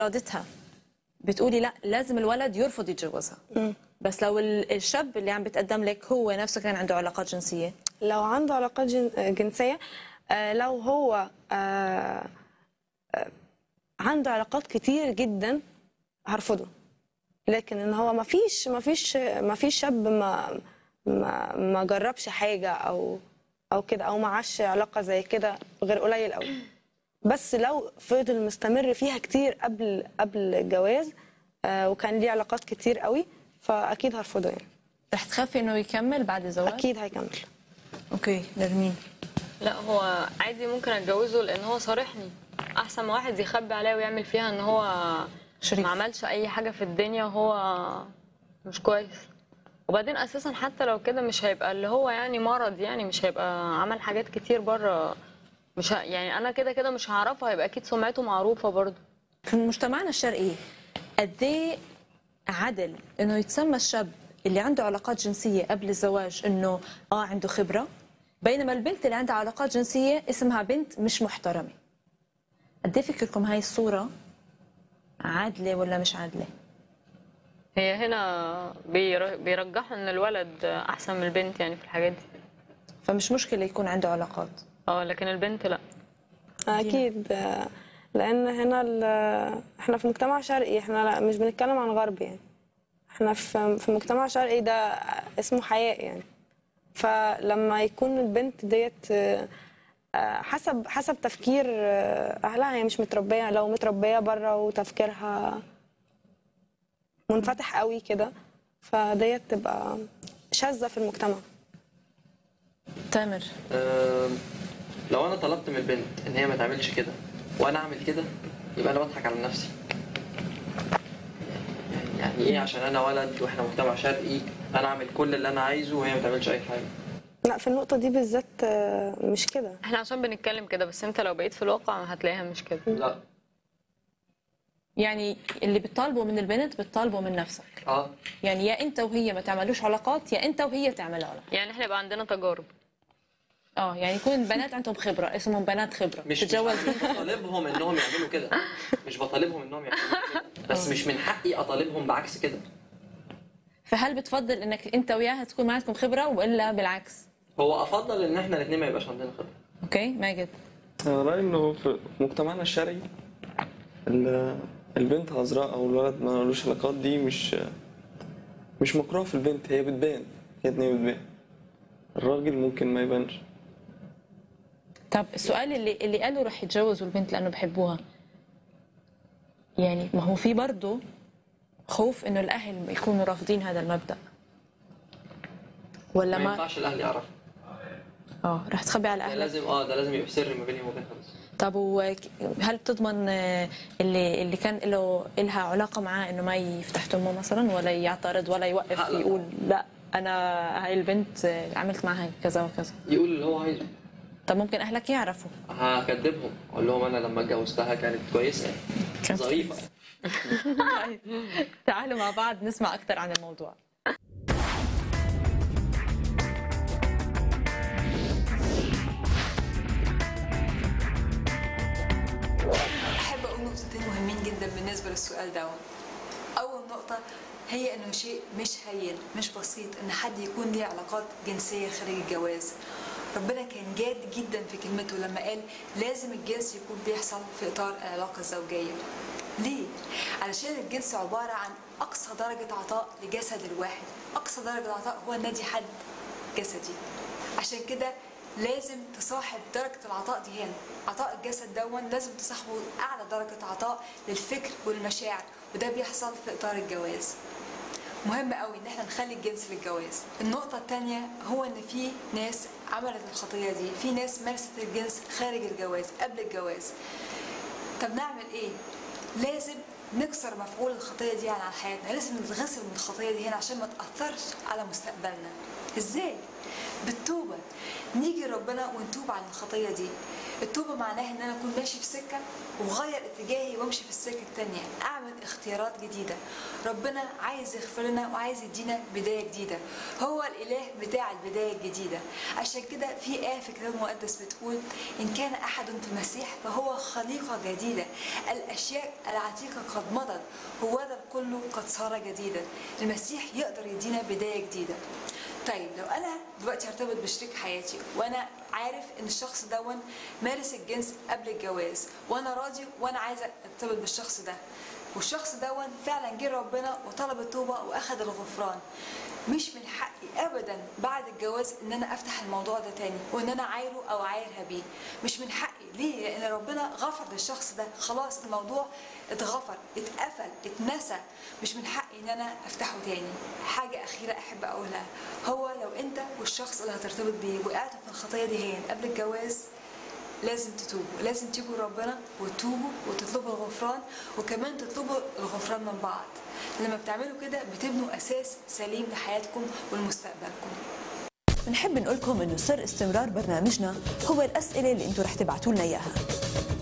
ارادتها بتقولي لا لازم الولد يرفض يتجوزها بس لو ال- الشاب اللي عم بتقدم لك هو نفسه كان عنده علاقات جنسيه لو عنده علاقات جن- جنسية آه، لو هو آه، آه، عنده علاقات كتير جدا هرفضه لكن ان هو ما فيش ما فيش ما فيش شاب ما ما ما جربش حاجة او او كده او ما عاش علاقة زي كده غير قليل قوي بس لو فضل مستمر فيها كتير قبل قبل الجواز آه، وكان ليه علاقات كتير قوي فاكيد هرفضه يعني رح تخافي انه يكمل بعد الزواج اكيد هيكمل اوكي نرمين لا هو عادي ممكن اتجوزه لان هو صارحني احسن ما واحد يخبي عليا ويعمل فيها ان هو شريف. ما عملش اي حاجه في الدنيا وهو مش كويس وبعدين اساسا حتى لو كده مش هيبقى اللي هو يعني مرض يعني مش هيبقى عمل حاجات كتير بره مش ه... يعني انا كده كده مش هعرفه هيبقى اكيد سمعته معروفه برضه في مجتمعنا الشرقي قد ايه عدل انه يتسمى الشاب اللي عنده علاقات جنسيه قبل الزواج انه اه عنده خبره بينما البنت اللي عندها علاقات جنسيه اسمها بنت مش محترمه قد ايه فكركم هاي الصوره عادله ولا مش عادله هي هنا بير... بيرجحوا ان الولد احسن من البنت يعني في الحاجات دي فمش مشكله يكون عنده علاقات اه لكن البنت لا اكيد آه، لان هنا ال- احنا في مجتمع شرقي احنا لا مش بنتكلم عن غربي يعني احنا في في مجتمع شرقي ده اسمه حياء يعني فلما يكون البنت ديت آه، آه، حسب حسب تفكير آه، اهلها هي مش متربيه لو متربيه بره وتفكيرها منفتح قوي كده فديت تبقى شاذه في المجتمع تامر أم، لو انا طلبت من البنت ان هي ما تعملش كده وانا اعمل كده يبقى انا بضحك على نفسي يعني- يعني ايه عشان انا ولد واحنا مجتمع شرقي انا اعمل كل اللي انا عايزه وهي ما تعملش اي حاجه لا في النقطه دي بالذات آه، مش كده احنا عشان بنتكلم كده بس انت لو بقيت في الواقع هتلاقيها مش كده لا يعني اللي بتطالبه من البنت بتطالبه من نفسك اه يعني يا انت وهي ما تعملوش علاقات يا انت وهي تعملوا علاقات يعني احنا يبقى عندنا تجارب اه يعني يكون البنات عندهم خبره اسمهم بنات خبره مش مش تتجوز مش بطالبهم انهم يعملوا كده مش بطالبهم انهم يعملوا كده بس مش من حقي اطالبهم بعكس كده فهل بتفضل انك انت وياها تكون ما عندكم خبره والا بالعكس هو افضل ان احنا الاثنين ما يبقاش عندنا خبره اوكي ماجد أنا رأيي إنه في في مجتمعنا الشرقي ال- البنت عذراء أو الولد ما لوش علاقات دي مش مش مكروه في البنت هي بتبان هي اتنين بتبان الراجل ممكن ما يبانش طب السؤال اللي اللي قالوا رح يتجوزوا البنت لانه بحبوها يعني ما هو في برضه خوف انه الاهل يكونوا رافضين هذا المبدا ولا ما ما ينفعش الاهل يعرفوا اه رح تخبي على ده اهلك لازم اه ده لازم يبقى سر ما بيني وبينها بس طب وهل بتضمن آه، اللي اللي كان له لها علاقه معاه انه ما يفتح تمه مثلا ولا يعترض ولا يوقف لا، لا. يقول لا انا هاي البنت آه، عملت معها كذا وكذا يقول اللي هو عايزه طب ممكن اهلك يعرفوا هكدبهم اقول لهم انا لما اتجوزتها كانت كويسه كانت ظريفه تعالوا مع بعض نسمع اكثر عن الموضوع أحب أقول نقطتين مهمين جدا بالنسبة للسؤال ده أول نقطة هي إنه شيء مش هين مش بسيط إن حد يكون ليه علاقات جنسية خارج الجواز ربنا كان جاد جدا في كلمته لما قال لازم الجنس يكون بيحصل في إطار العلاقة الزوجية ليه؟ علشان الجنس عبارة عن أقصى درجة عطاء لجسد الواحد أقصى درجة عطاء هو نادي حد جسدي عشان كده لازم تصاحب درجة العطاء دي هنا عطاء الجسد دون لازم تصاحبه أعلى درجة عطاء للفكر والمشاعر وده بيحصل في إطار الجواز مهم قوي ان احنا نخلي الجنس للجواز النقطة التانية هو ان في ناس عملت الخطية دي في ناس مارست الجنس خارج الجواز قبل الجواز طب نعمل ايه لازم نكسر مفعول الخطية دي عن حياتنا لازم نتغسل من الخطية دي هنا عشان ما تأثرش على مستقبلنا ازاي بالتوبة نيجي ربنا ونتوب عن الخطية دي التوبة معناها ان انا اكون ماشي في سكة وغير اتجاهي وامشي في السكة التانية اعمل اختيارات جديدة ربنا عايز يغفر لنا وعايز يدينا بداية جديدة هو الاله بتاع البداية الجديدة عشان كده في آية في الكتاب المقدس بتقول ان كان احد في المسيح فهو خليقة جديدة الاشياء العتيقة قد مضت وهذا كله قد صار جديدا المسيح يقدر يدينا بداية جديدة طيب لو انا دلوقتي هرتبط بشريك حياتي وانا عارف ان الشخص دون مارس الجنس قبل الجواز وانا راضي وانا عايزه ارتبط بالشخص ده والشخص دون فعلا جه ربنا وطلب التوبه واخد الغفران مش من حقي ابدا بعد الجواز ان انا افتح الموضوع ده تاني وان انا عايره او عايرها بيه مش من حقي ليه لان ربنا غفر للشخص ده خلاص الموضوع اتغفر اتقفل اتنسى مش من حقي ان انا افتحه تاني حاجه اخيره احب اقولها هو لو انت والشخص اللي هترتبط بيه وقعتوا في الخطيه دي هين قبل الجواز لازم تتوبوا لازم تيجوا ربنا وتتوبوا وتطلبوا الغفران وكمان تطلبوا الغفران من بعض لما بتعملوا كده بتبنوا اساس سليم لحياتكم ولمستقبلكم بنحب نقول لكم انه سر استمرار برنامجنا هو الاسئله اللي انتم رح تبعتوا لنا اياها